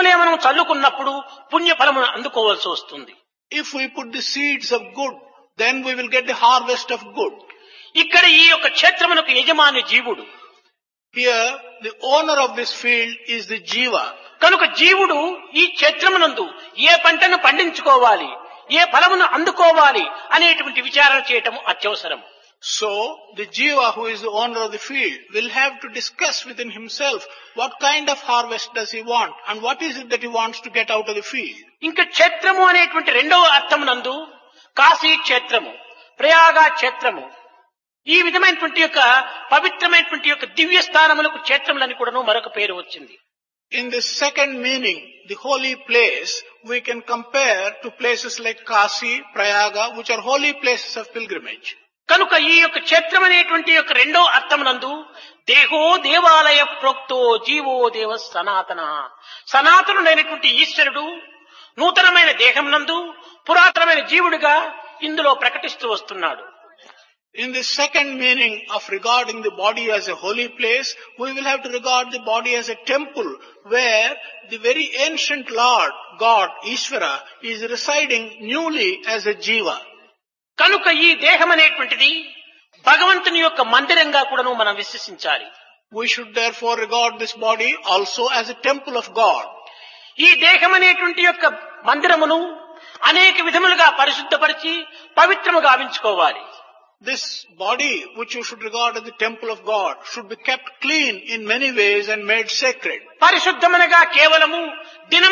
విత్తనములే మనం చల్లుకున్నప్పుడు పుణ్యఫలమును అందుకోవాల్సి వస్తుంది If we put the seeds of good, then we will get the harvest of good. ఇక్కడ ఈ యొక్క క్షేత్రమునకు యజమాని జీవుడు Here, the owner of this field is the jiva. కనుక జీవుడు ఈ క్షేత్రమునందు ఏ పంటను పండించుకోవాలి ఏ ఫలమును అందుకోవాలి అనేటువంటి విచారణ చేయటం అత్యవసరం So, the jiva who is the owner of the field will have to discuss within himself what kind of harvest does he want and what is it that he wants to get out of the field. ఇంకా క్షేత్రము అనేటువంటి రెండవ అర్థమునందు కాశీ క్షేత్రము ప్రయాగ క్షేత్రము ఈ విధమైనటువంటి యొక్క పవిత్రమైనటువంటి యొక్క దివ్య స్థానములకు క్షేత్రములని కూడాను మరొక పేరు వచ్చింది In the second meaning, the holy place, we can compare to places like Kasi, Prayaga, which are holy places of pilgrimage. కనుక ఈ యొక్క క్షేత్రం అనేటువంటి యొక్క రెండో అర్థమునందు దేహో దేవాలయ ప్రోక్తో జీవో దేవ సనాతన సనాతనుడైనటువంటి ఈశ్వరుడు నూతనమైన దేహం నందు పురాతనమైన జీవుడిగా ఇందులో ప్రకటిస్తూ వస్తున్నాడు In the second meaning of regarding the body as a holy place, we will have to regard the body as a temple where the very ancient Lord, God, Ishvara, is residing newly as a jiva. కనుక ఈ దేహం అనేటువంటిది భగవంతుని యొక్క మందిరంగా కూడాను మనం విశ్వసించాలి We should therefore regard this body also as a temple of God. ఈ దేహం అనేటువంటి యొక్క మందిరమును అనేక విధములుగా పరిశుద్ధపరిచి పవిత్రము గావించుకోవాలి This body, which you should regard as the temple of God, should be kept clean in many ways and made sacred. పరిశుద్ధమనగా కేవలము దినం